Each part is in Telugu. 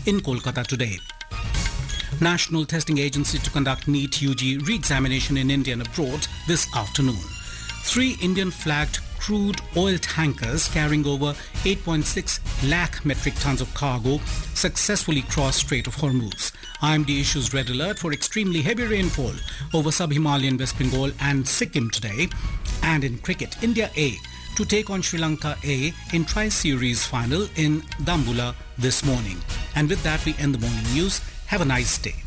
in Kolkata today. National Testing Agency to conduct NEET UG re-examination in India and abroad this afternoon. Three Indian flagged crude oil tankers carrying over 8.6 lakh metric tons of cargo successfully crossed Strait of Hormuz. IMD issues red alert for extremely heavy rainfall over sub-Himalayan West Bengal and Sikkim today. And in cricket, India A to take on Sri Lanka A in Tri-Series final in Dambula this morning. And with that, we end the morning news. Have a nice day.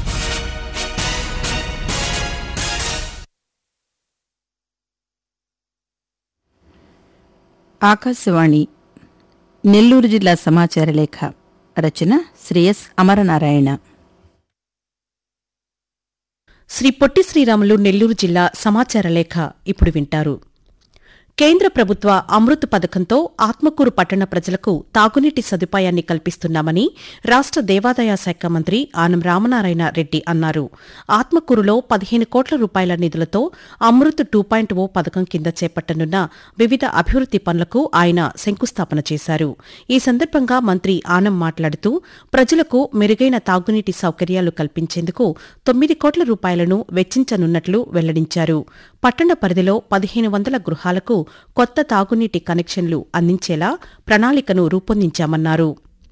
Akashvani Nellore జిల్లా సమాచార లేఖ రచన శ్రేయస్ అమరనారాయణ శ్రీ పొట్టి శ్రీరాములు నెల్లూరు జిల్లా సమాచార లేఖ ఇప్పుడు వింటారు కేంద్ర ప్రభుత్వ అమృత్ పథకంతో ఆత్మకూరు పట్టణ ప్రజలకు తాగునీటి సదుపాయాన్ని కల్పిస్తున్నామని రాష్ట దేవాదాయ శాఖ మంత్రి ఆనం రామనారాయణ రెడ్డి అన్నారు ఆత్మకూరులో పదిహేను కోట్ల రూపాయల నిధులతో అమృత్ టూ పాయింట్ ఓ పథకం కింద చేపట్టనున్న వివిధ అభివృద్ది పనులకు ఆయన శంకుస్థాపన చేశారు ఈ సందర్భంగా మంత్రి ఆనం మాట్లాడుతూ ప్రజలకు మెరుగైన తాగునీటి సౌకర్యాలు కల్పించేందుకు తొమ్మిది కోట్ల రూపాయలను వెచ్చించనున్నట్లు వెల్లడించారు పట్టణ పరిధిలో పదిహేను వందల గృహాలకు కొత్త తాగునీటి కనెక్షన్లు అందించేలా ప్రణాళికను రూపొందించామన్నారు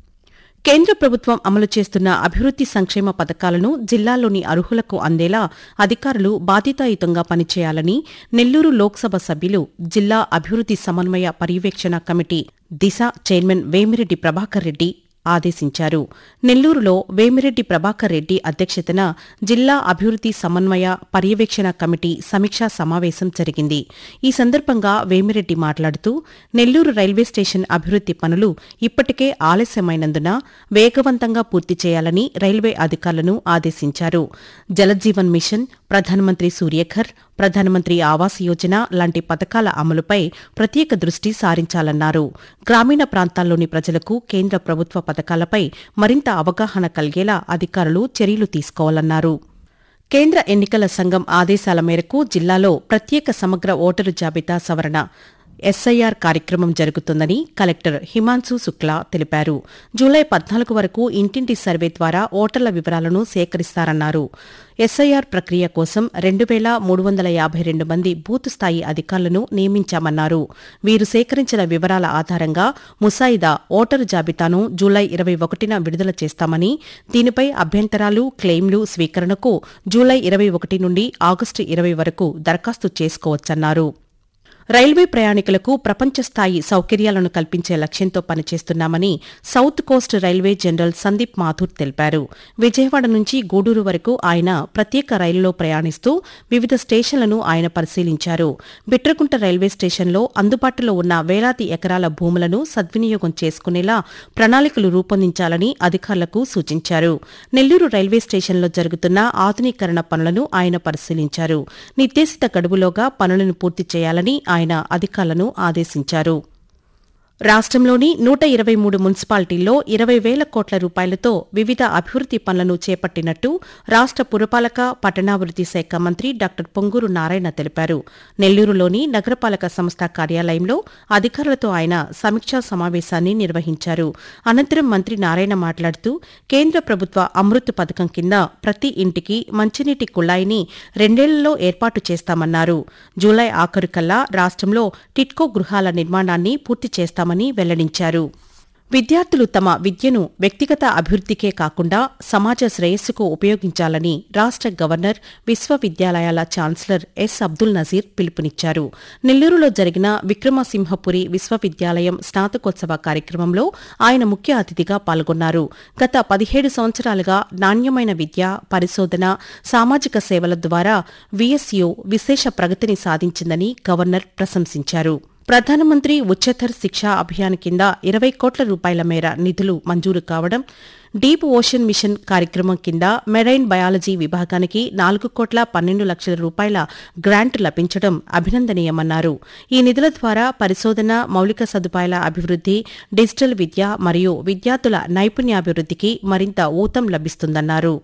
కేంద్ర ప్రభుత్వం అమలు చేస్తున్న అభివృద్ది సంక్షేమ పథకాలను జిల్లాలోని అర్హులకు అందేలా అధికారులు బాధ్యతాయుతంగా పనిచేయాలని నెల్లూరు లోక్సభ సభ్యులు జిల్లా అభివృద్ది సమన్వయ పర్యవేక్షణ కమిటీ దిశ చైర్మన్ వేమిరెడ్డి ప్రభాకర్ రెడ్డి ఆదేశించారు నెల్లూరులో వేమిరెడ్డి ప్రభాకర్ రెడ్డి అధ్యక్షతన జిల్లా అభివృద్ది సమన్వయ పర్యవేక్షణ కమిటీ సమీక్షా సమావేశం జరిగింది ఈ సందర్భంగా వేమిరెడ్డి మాట్లాడుతూ నెల్లూరు రైల్వే స్టేషన్ అభివృద్ది పనులు ఇప్పటికే ఆలస్యమైనందున వేగవంతంగా పూర్తి చేయాలని రైల్వే అధికారులను ఆదేశించారు జలజీవన్ మిషన్ ప్రధానమంత్రి సూర్యఘర్ ప్రధానమంత్రి ఆవాస్ యోజన లాంటి పథకాల అమలుపై ప్రత్యేక దృష్టి సారించాలన్నారు గ్రామీణ ప్రాంతాల్లోని ప్రజలకు కేంద్ర ప్రభుత్వ పథకాలపై మరింత అవగాహన కలిగేలా అధికారులు చర్యలు తీసుకోవాలన్నారు కేంద్ర ఎన్నికల సంఘం ఆదేశాల మేరకు జిల్లాలో ప్రత్యేక సమగ్ర ఓటరు జాబితా సవరణ ఎస్ఐఆర్ కార్యక్రమం జరుగుతుందని కలెక్టర్ హిమాన్సు శుక్లా తెలిపారు జూలై పద్నాలుగు వరకు ఇంటింటి సర్వే ద్వారా ఓటర్ల వివరాలను సేకరిస్తారన్నారు ఎస్ఐఆర్ ప్రక్రియ కోసం రెండు వేల మూడు వందల యాభై రెండు మంది బూత్ స్థాయి అధికారులను నియమించామన్నారు వీరు సేకరించిన వివరాల ఆధారంగా ముసాయిదా ఓటరు జాబితాను జూలై ఇరవై ఒకటిన విడుదల చేస్తామని దీనిపై అభ్యంతరాలు క్లెయిమ్లు స్వీకరణకు జూలై ఇరవై ఒకటి నుండి ఆగస్టు ఇరవై వరకు దరఖాస్తు చేసుకోవచ్చన్నారు రైల్వే ప్రయాణికులకు ప్రపంచ స్థాయి సౌకర్యాలను కల్పించే లక్ష్యంతో పనిచేస్తున్నామని south coast railway general Sandeep Mathur తెలిపారు విజయవాడ నుంచి గూడూరు వరకు ఆయన ప్రత్యేక రైలులో ప్రయాణిస్తూ వివిధ స్టేషన్లను ఆయన పరిశీలించారు బిట్రకుంట రైల్వే స్టేషన్లో అందుబాటులో ఉన్న వేలాది ఎకరాల భూములను సద్వినియోగం చేసుకునేలా ప్రణాళికలు రూపొందించాలని అధికారులకు సూచించారు నెల్లూరు రైల్వే స్టేషన్లో జరుగుతున్న ఆధునీకరణ పనులను ఆయన పరిశీలించారు నిర్దేశిత గడువులోగా పనులను పూర్తి చేయాలని ఆయన అధికారులను ఆదేశించారు రాష్ట్రంలోని నూట ఇరవై మూడు మున్సిపాలిటీల్లో ఇరవై వేల కోట్ల రూపాయలతో వివిధ అభివృద్ది పనులను చేపట్టినట్టు రాష్ట పురపాలక పట్టణాభివృద్ది శాఖ మంత్రి డాక్టర్ పొంగూరు నారాయణ తెలిపారు నెల్లూరులోని నగరపాలక సంస్థ కార్యాలయంలో అధికారులతో ఆయన సమీక్షా సమావేశాన్ని నిర్వహించారు అనంతరం మంత్రి నారాయణ మాట్లాడుతూ కేంద్ర ప్రభుత్వ అమృత్ పథకం కింద ప్రతి ఇంటికి మంచినీటి కుళాయిని రెండేళ్లలో ఏర్పాటు చేస్తామన్నారు జూలై ఆఖరుకల్లా రాష్ట్రంలో టిట్కో గృహాల నిర్మాణాన్ని పూర్తి చేస్తామని వెల్లడించారు విద్యార్థులు తమ విద్యను వ్యక్తిగత అభివృద్దికే కాకుండా సమాజ శ్రేయస్సుకు ఉపయోగించాలని రాష్ట గవర్నర్ విశ్వవిద్యాలయాల ఛాన్సలర్ ఎస్ అబ్దుల్ నజీర్ పిలుపునిచ్చారు నెల్లూరులో జరిగిన విక్రమసింహపురి విశ్వవిద్యాలయం స్నాతకోత్సవ కార్యక్రమంలో ఆయన ముఖ్య అతిథిగా పాల్గొన్నారు గత పదిహేడు సంవత్సరాలుగా నాణ్యమైన విద్య పరిశోధన సామాజిక సేవల ద్వారా విఎస్యు విశేష ప్రగతిని సాధించిందని గవర్నర్ ప్రశంసించారు ప్రధానమంత్రి ఉచ్చతర్ శిక్షా అభియాన్ కింద ఇరవై కోట్ల రూపాయల మేర నిధులు మంజూరు కావడం డీప్ ఓషన్ మిషన్ కార్యక్రమం కింద మెరైన్ బయాలజీ విభాగానికి నాలుగు కోట్ల పన్నెండు లక్షల రూపాయల గ్రాంట్ లభించడం అభినందనీయమన్నారు ఈ నిధుల ద్వారా పరిశోధన మౌలిక సదుపాయాల అభివృద్ది డిజిటల్ విద్య మరియు విద్యార్థుల నైపుణ్యాభివృద్దికి మరింత ఊతం లభిస్తుందన్నారు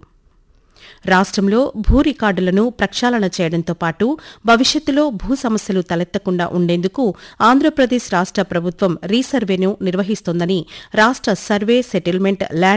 రాష్ట్రంలో భూ రికార్డులను ప్రక్షాళన చేయడంతో పాటు భవిష్యత్తులో భూ సమస్యలు తలెత్తకుండా ఉండేందుకు ఆంధ్రప్రదేశ్ రాష్ట్ర ప్రభుత్వం రీసర్వేను నిర్వహిస్తోందని రాష్ట్ర సర్వే సెటిల్మెంట్ ల్యాండ్